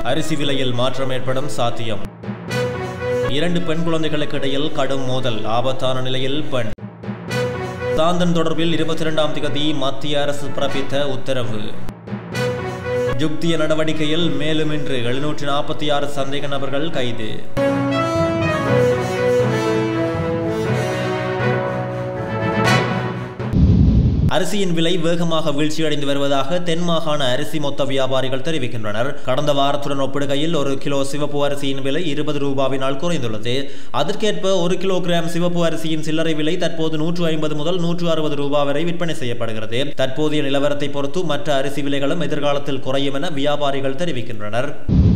அரிசி விலையில் மாற்றம் ஏற்படும் சாத்தியம் இரண்டு பெண் குழந்தைகளுக்கு இடையில் கடும் மோதல் ஆபத்தான நிலையில் பெண் சாந்தன் தொடர்பில் இருபத்தி இரண்டாம் திகதி மத்திய அரசு பிறப்பித்த உத்தரவு யுக்திய நடவடிக்கையில் மேலும் இன்று எழுநூற்றி நாற்பத்தி ஆறு சந்தேக நபர்கள் கைது அரிசியின் விலை வேகமாக வீழ்ச்சியடைந்து வருவதாக தென் மாகாண அரிசி மொத்த வியாபாரிகள் தெரிவிக்கின்றனர் கடந்த வாரத்துடன் ஒப்பிடுகையில் ஒரு கிலோ சிவப்பு அரிசியின் விலை இருபது ரூபாவினால் குறைந்துள்ளது அதற்கேற்ப ஒரு கிலோகிராம் சிவப்பு அரிசியின் சில்லறை விலை தற்போது நூற்று ஐம்பது முதல் நூற்று அறுபது ரூபாய் வரை விற்பனை செய்யப்படுகிறது தற்போதைய நிலவரத்தை பொறுத்து மற்ற அரிசி விலைகளும் எதிர்காலத்தில் குறையும் என வியாபாரிகள் தெரிவிக்கின்றனர்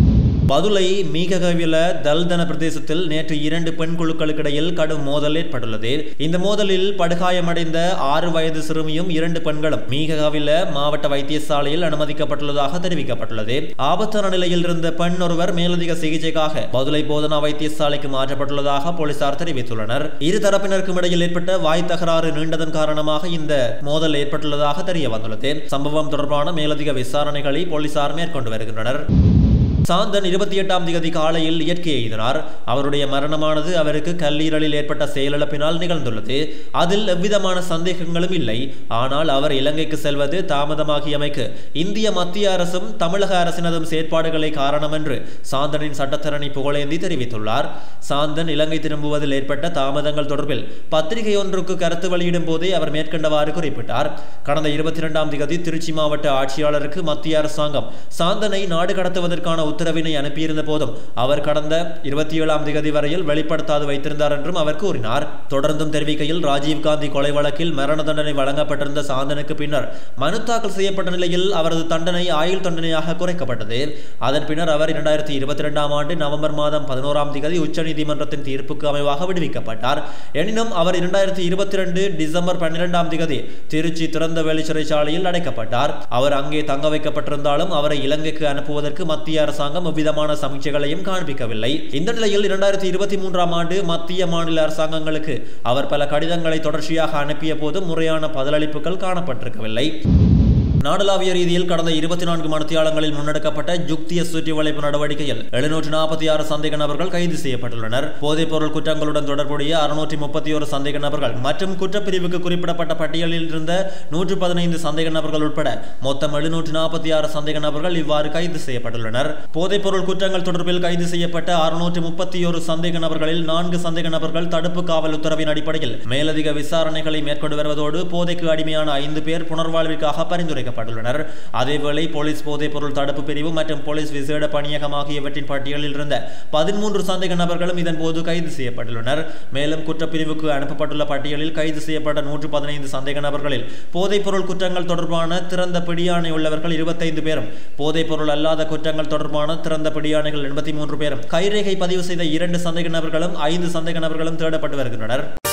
பதுளை மீககவில தல்தன பிரதேசத்தில் நேற்று இரண்டு பெண் குழுக்களுக்கு இடையில் கடும் மோதல் ஏற்பட்டுள்ளது இந்த மோதலில் படுகாயமடைந்த ஆறு வயது சிறுமியும் இரண்டு பெண்களும் மீககவில மாவட்ட வைத்தியசாலையில் அனுமதிக்கப்பட்டுள்ளதாக தெரிவிக்கப்பட்டுள்ளது ஆபத்தான நிலையில் இருந்த பெண் ஒருவர் மேலதிக சிகிச்சைக்காக பதுளை போதனா வைத்தியசாலைக்கு மாற்றப்பட்டுள்ளதாக போலீசார் தெரிவித்துள்ளனர் இரு தரப்பினருக்கும் இடையில் ஏற்பட்ட வாய் தகராறு நீண்டதன் காரணமாக இந்த மோதல் ஏற்பட்டுள்ளதாக தெரிய வந்துள்ளது சம்பவம் தொடர்பான மேலதிக விசாரணைகளை போலீசார் மேற்கொண்டு வருகின்றனர் சாந்தன் இருபத்தி எட்டாம் திகதி காலையில் இயற்கை எய்தினார் அவருடைய மரணமானது அவருக்கு கல்லீரலில் ஏற்பட்ட செயலிழப்பினால் நிகழ்ந்துள்ளது அதில் எவ்விதமான சந்தேகங்களும் இல்லை ஆனால் அவர் இலங்கைக்கு செல்வது தாமதமாகியமைக்கு இந்திய மத்திய அரசும் தமிழக அரசினதும் செயற்பாடுகளை காரணம் என்று சாந்தனின் சட்டத்தரணி புகழேந்தி தெரிவித்துள்ளார் சாந்தன் இலங்கை திரும்புவதில் ஏற்பட்ட தாமதங்கள் தொடர்பில் பத்திரிகை ஒன்றுக்கு கருத்து வெளியிடும் போதே அவர் மேற்கண்டவாறு குறிப்பிட்டார் கடந்த இருபத்தி இரண்டாம் திகதி திருச்சி மாவட்ட ஆட்சியாளருக்கு மத்திய அரசாங்கம் சாந்தனை நாடு கடத்துவதற்கான உத்தரவினை அனுப்பியிருந்த போதும் அவர் கடந்த இருபத்தி ஏழாம் திகதி வரையில் வெளிப்படுத்தாது வைத்திருந்தார் என்றும் அவர் கூறினார் தொடர்ந்தும் தெரிவிக்கையில் ராஜீவ்காந்தி கொலை வழக்கில் மரண தண்டனை வழங்கப்பட்டிருந்த சாந்தனுக்கு பின்னர் மனு தாக்கல் செய்யப்பட்ட நிலையில் அவரது தண்டனை ஆயுள் தண்டனையாக குறைக்கப்பட்டது அதன் பின்னர் அவர் இரண்டாயிரத்தி இருபத்தி இரண்டாம் ஆண்டு நவம்பர் மாதம் பதினோராம் திகதி உச்சநீதிமன்றத்தின் தீர்ப்புக்கு அமைவாக விடுவிக்கப்பட்டார் எனினும் அவர் இரண்டாயிரத்தி இருபத்தி ரெண்டு டிசம்பர் பன்னிரெண்டாம் திகதி திருச்சி திறந்த வெளி சிறைச்சாலையில் அடைக்கப்பட்டார் அவர் அங்கே தங்க வைக்கப்பட்டிருந்தாலும் அவரை இலங்கைக்கு அனுப்புவதற்கு மத்திய அரசாங்கம் எவ்விதமான சமீட்சைகளையும் காண்பிக்கவில்லை இந்த நிலையில் இரண்டாயிரத்தி இருபத்தி மூன்றாம் ஆண்டு மத்திய மாநில அரசாங்கங்களுக்கு அவர் பல கடிதங்களை தொடர்ச்சியாக அனுப்பிய போதும் முறையான பதிலளிப்புகள் காணப்பட்டிருக்கவில்லை நாடளாவிய ரீதியில் கடந்த இருபத்தி நான்கு மணித்தியாலங்களில் முன்னெடுக்கப்பட்ட யுக்திய சுற்றி வளைப்பு நடவடிக்கையில் எழுநூற்று நாற்பத்தி ஆறு சந்தேக நபர்கள் கைது செய்யப்பட்டுள்ளனர் போதைப் பொருள் குற்றங்களுடன் தொடர்புடைய அறுநூற்றி முப்பத்தி ஒரு சந்தேக நபர்கள் மற்றும் குற்றப்பிரிவுக்கு குறிப்பிடப்பட்ட பட்டியலில் இருந்த நூற்று பதினைந்து சந்தேக நபர்கள் உட்பட மொத்தம் எழுநூற்று நாற்பத்தி ஆறு சந்தேக நபர்கள் இவ்வாறு கைது செய்யப்பட்டுள்ளனர் போதைப் பொருள் குற்றங்கள் தொடர்பில் கைது செய்யப்பட்ட அறுநூற்று முப்பத்தி ஒரு சந்தேக நபர்களில் நான்கு சந்தேக நபர்கள் தடுப்பு காவல் உத்தரவின் அடிப்படையில் மேலதிக விசாரணைகளை மேற்கொண்டு வருவதோடு போதைக்கு அடிமையான ஐந்து பேர் புனர்வாழ்விற்காக பரிந்துரை வைக்கப்பட்டுள்ளனர் அதேவேளை போலீஸ் போதைப் பொருள் தடுப்பு பிரிவு மற்றும் போலீஸ் விசேட பணியகம் ஆகியவற்றின் பட்டியலில் இருந்த பதிமூன்று சந்தேக நபர்களும் இதன் போது கைது செய்யப்பட்டுள்ளனர் மேலும் குற்றப்பிரிவுக்கு அனுப்பப்பட்டுள்ள பட்டியலில் கைது செய்யப்பட்ட நூற்று பதினைந்து சந்தேக நபர்களில் போதைப் பொருள் குற்றங்கள் தொடர்பான திறந்த பிடியாணை உள்ளவர்கள் இருபத்தைந்து பேரும் போதைப் பொருள் அல்லாத குற்றங்கள் தொடர்பான திறந்த பிடியாணைகள் எண்பத்தி மூன்று பேரும் கைரேகை பதிவு செய்த இரண்டு சந்தேக நபர்களும் ஐந்து சந்தேக நபர்களும் தேடப்பட்டு வருகின்றனர்